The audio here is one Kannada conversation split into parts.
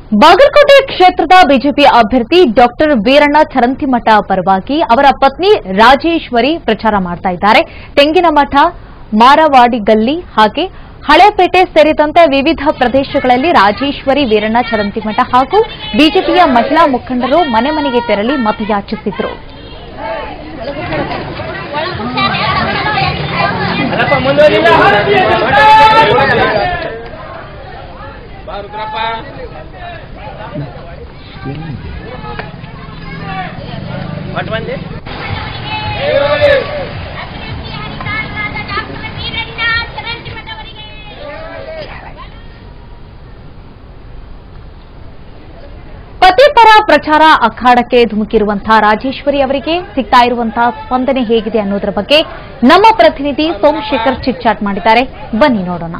ಬಾಗಲಕೋಟೆ ಕ್ಷೇತ್ರದ ಬಿಜೆಪಿ ಅಭ್ಯರ್ಥಿ ಡಾಕ್ಟರ್ ವೀರಣ್ಣ ಚರಂತಿಮಠ ಪರವಾಗಿ ಅವರ ಪತ್ನಿ ರಾಜೇಶ್ವರಿ ಪ್ರಚಾರ ಮಾಡ್ತಾ ಇದ್ದಾರೆ ತೆಂಗಿನಮಠ ಮಾರವಾಡಿಗಲ್ಲಿ ಹಾಗೆ ಹಳೇಪೇಟೆ ಸೇರಿದಂತೆ ವಿವಿಧ ಪ್ರದೇಶಗಳಲ್ಲಿ ರಾಜೇಶ್ವರಿ ವೀರಣ್ಣ ಚರಂತಿಮಠ ಹಾಗೂ ಬಿಜೆಪಿಯ ಮಹಿಳಾ ಮುಖಂಡರು ಮನೆ ಮನೆಗೆ ತೆರಳಿ ಮತಯಾಚಿಸಿದ್ರು ಒಟ್ಟು ಬಂದೆ ಪತಿಪರ ಪ್ರಚಾರ ಅಖಾಡಕ್ಕೆ ಧುಮುಕಿರುವಂತಹ ರಾಜೇಶ್ವರಿ ಅವರಿಗೆ ಸಿಗ್ತಾ ಇರುವಂತಹ ಸ್ಪಂದನೆ ಹೇಗಿದೆ ಅನ್ನೋದರ ಬಗ್ಗೆ ನಮ್ಮ ಪ್ರತಿನಿಧಿ ಸೋಮಶೇಖರ್ ಚಿಟ್ಚಾಟ್ ಮಾಡಿದ್ದಾರೆ ಬನ್ನಿ ನೋಡೋಣ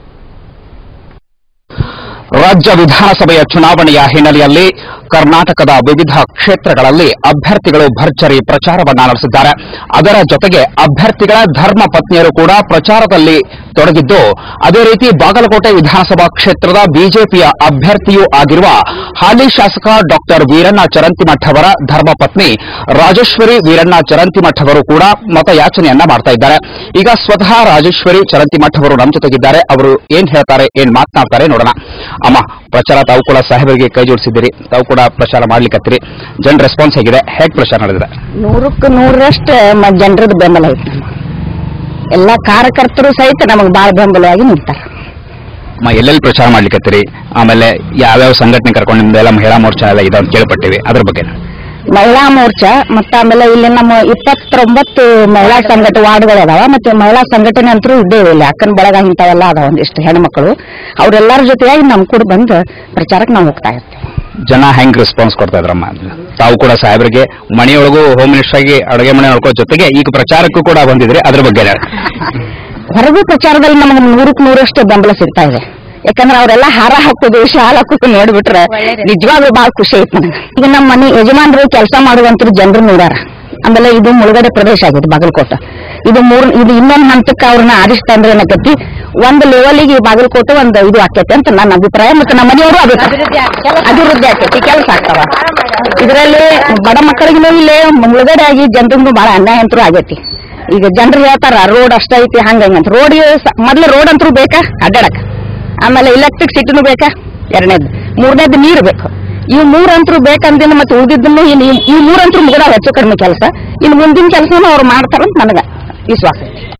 ರಾಜ್ಯ ವಿಧಾನಸಭೆಯ ಚುನಾವಣೆಯ ಹಿನ್ನೆಲೆಯಲ್ಲಿ ಕರ್ನಾಟಕದ ವಿವಿಧ ಕ್ಷೇತ್ರಗಳಲ್ಲಿ ಅಭ್ಯರ್ಥಿಗಳು ಭರ್ಜರಿ ಪ್ರಚಾರವನ್ನ ನಡೆಸಿದ್ದಾರೆ ಅದರ ಜೊತೆಗೆ ಅಭ್ಯರ್ಥಿಗಳ ಧರ್ಮ ಪತ್ನಿಯರು ಕೂಡ ಪ್ರಚಾರದಲ್ಲಿ ತೊಡಗಿದ್ದು ಅದೇ ರೀತಿ ಬಾಗಲಕೋಟೆ ವಿಧಾನಸಭಾ ಕ್ಷೇತ್ರದ ಬಿಜೆಪಿಯ ಅಭ್ಯರ್ಥಿಯೂ ಆಗಿರುವ ಹಾಲಿ ಶಾಸಕ ಡಾಕ್ಟರ್ ವೀರಣ್ಣ ಚರಂತಿಮಠ್ ಅವರ ಧರ್ಮಪತ್ನಿ ರಾಜೇಶ್ವರಿ ವೀರಣ್ಣ ಚರಂತಿಮಠ್ ಅವರು ಕೂಡ ಮತಯಾಚನೆಯನ್ನ ಮಾಡ್ತಾ ಇದ್ದಾರೆ ಈಗ ಸ್ವತಃ ರಾಜೇಶ್ವರಿ ಚರಂತಿಮಠ್ ಅವರು ನಮ್ಮ ಜೊತೆಗಿದ್ದಾರೆ ಅವರು ಏನ್ ಹೇಳ್ತಾರೆ ಏನ್ ಮಾತನಾಡ್ತಾರೆ ನೋಡೋಣ ಅಮ್ಮ ಪ್ರಚಾರ ತಾವು ಕೂಡ ಸಾಹೇಬರಿಗೆ ಕೈ ಜೋಡಿಸಿದ್ದೀರಿ ತಾವು ಕೂಡ ಪ್ರಚಾರ ಮಾಡ್ಲಿಕ್ಕತ್ತೀರಿ ಜನ ರೆಸ್ಪಾನ್ಸ್ ಹೇಗಿದೆ ಹೇಗೆ ಪ್ರಚಾರ ನಡೆದಿದೆ ನೂರಕ್ಕೆ ನೂರರಷ್ಟು ಜನರದ ಬೆಂಬಲ ಐತಿ ನಮ್ಗೆ ಎಲ್ಲ ಕಾರ್ಯಕರ್ತರು ಸಹಿತ ನಮಗೆ ಬಹಳ ಬೆಂಬಲವಾಗಿ ನಿಂತಾರ ಅಮ್ಮ ಎಲ್ಲೆಲ್ಲಿ ಪ್ರಚಾರ ಮಾಡ್ಲಿಕ್ಕತ್ತೀರಿ ಆಮೇಲೆ ಯಾವ್ಯಾವ ಸಂಘಟನೆ ಕರ್ಕೊಂಡು ನಿಮ್ದೆಲ್ಲ ಮಹಿಳಾ ಮೋರ್ಚಾ ಎಲ್ಲ ಇದೆ ಅಂತ ಕೇಳ್ಪಟ್ಟಿವಿ ಅದ್ರ ಬಗ್ಗೆ ಮಹಿಳಾ ಮೋರ್ಚಾ ಮತ್ತೆ ಆಮೇಲೆ ಇಲ್ಲಿ ನಮ್ಮ ಇಪ್ಪತ್ತೊಂಬತ್ತು ಮಹಿಳಾ ಸಂಘಟ ವಾರ್ಡ್ಗಳು ಅದಾವ ಮತ್ತೆ ಮಹಿಳಾ ಸಂಘಟನೆ ಅಂತೂ ಇದ್ದೇ ಇಲ್ಲ ಅಕ್ಕನ ಬಳಗ ಇಂಥವೆಲ್ಲ ಅದಾವ ಒಂದಿಷ್ಟು ಹೆಣ್ಮಕ್ಳು ಅವರೆಲ್ಲರ ಜೊತೆಯಾಗಿ ನಮ್ ಕೂಡ ಬಂದು ಪ್ರಚಾರಕ್ಕೆ ನಾವು ಹೋಗ್ತಾ ಇರ್ತೀವಿ ಜನ ಹೆಂಗ್ ರೆಸ್ಪಾನ್ಸ್ ಕೊಡ್ತಾ ಇದ್ರಮ್ಮ ತಾವು ಕೂಡ ಸಾಹೇಬರಿಗೆ ಮನೆಯೊಳಗೂ ಹೋಮ್ ಮಿನಿಸ್ಟರ್ ಆಗಿ ಅಡುಗೆ ಮನೆ ನೋಡ್ಕೋ ಜೊತೆಗೆ ಈಗ ಪ್ರಚಾರಕ್ಕೂ ಕೂಡ ಬಂದಿದ್ರಿ ಅದ್ರ ಬಗ್ಗೆ ಹೇಳಿ. ಹೊರಗೂ ಪ್ರಚಾರದಲ್ಲಿ ನಮಗೆ ನೂರಕ್ಕೆ ನೂರಷ್ಟು ಬೆಂಬಲ ಸಿಗ್ತಾ ಇದೆ ಯಾಕಂದ್ರೆ ಅವರೆಲ್ಲ ಹಾರ ಹಾಕೋದು ಶಾಲ ಹಾಕೋದು ನೋಡ್ಬಿಟ್ರೆ ನಿಜವಾಗ್ಲೂ ಬಹಳ ಖುಷಿ ಐತಿ ನನಗೆ ಈಗ ನಮ್ಮ ಮನೆ ಯಜಮಾನರು ಕೆಲಸ ಮಾಡುವಂತರು ಜನರು ನೋಡ್ಯಾರ ಆಮೇಲೆ ಇದು ಮುಳುಗಡೆ ಪ್ರದೇಶ ಆಗಿದೆ ಬಾಗಲಕೋಟೆ ಇದು ಮೂರ್ ಇದು ಇನ್ನೊಂದು ಹಂತಕ್ಕೆ ಅವ್ರನ್ನ ಆರಿಸ್ತಾ ಅಂದ್ರೆ ಏನಾಕತಿ ಒಂದು ಲೆವೆಲಿಗೆ ಬಾಗಲಕೋಟೆ ಒಂದು ಇದು ಆಕೈತೆ ಅಂತ ನನ್ನ ಅಭಿಪ್ರಾಯ ಮತ್ತೆ ನಮ್ಮ ಮನೆಯವರು ಅಭಿಪ್ರಾಯ ಅಭಿವೃದ್ಧಿ ಆಕೈತಿ ಕೆಲಸ ಆಗ್ತಾವ ಇದರಲ್ಲಿ ಬಡ ಮಕ್ಕಳಿಗೂ ಇಲ್ಲೇ ಮುಳುಗಡೆ ಆಗಿ ಜನರಿಗೂ ಬಹಳ ಅನ್ಯಾಯ ಅಂತೂ ಆಗೈತಿ ಈಗ ಜನರು ಹೇಳ್ತಾರ ರೋಡ್ ಅಷ್ಟ ಐತಿ ಹಂಗ ಹಿಂಗಂತ ರೋಡ್ ಮೊದ್ಲು ರೋಡ್ ಅಂತೂ ಬೇಕಾ ಅಡ್ಡಾಡಕ್ ಆಮೇಲೆ ಇಲೆಕ್ಟ್ರಿಕ್ ಸಿಟಿನೂ ಬೇಕಾ ಎರಡನೇದು ಮೂರನೇದು ನೀರು ಬೇಕು ಇವು ಮೂರಂತರೂ ಬೇಕಂದಿನ ಮತ್ತೆ ಉಳಿದಿದ್ದನ್ನು ಇನ್ನು ಈ ಮೂರಂತರೂ ಮುಗಿದಾವ ಹೆಚ್ಚು ಕಡಿಮೆ ಕೆಲಸ ಇನ್ನು ಮುಂದಿನ ಕೆಲಸನೂ ಅವ್ರು ಮಾಡ್ತಾರಂತ ನನಗ ವಿಶ್ವಾಸ ಐತಿ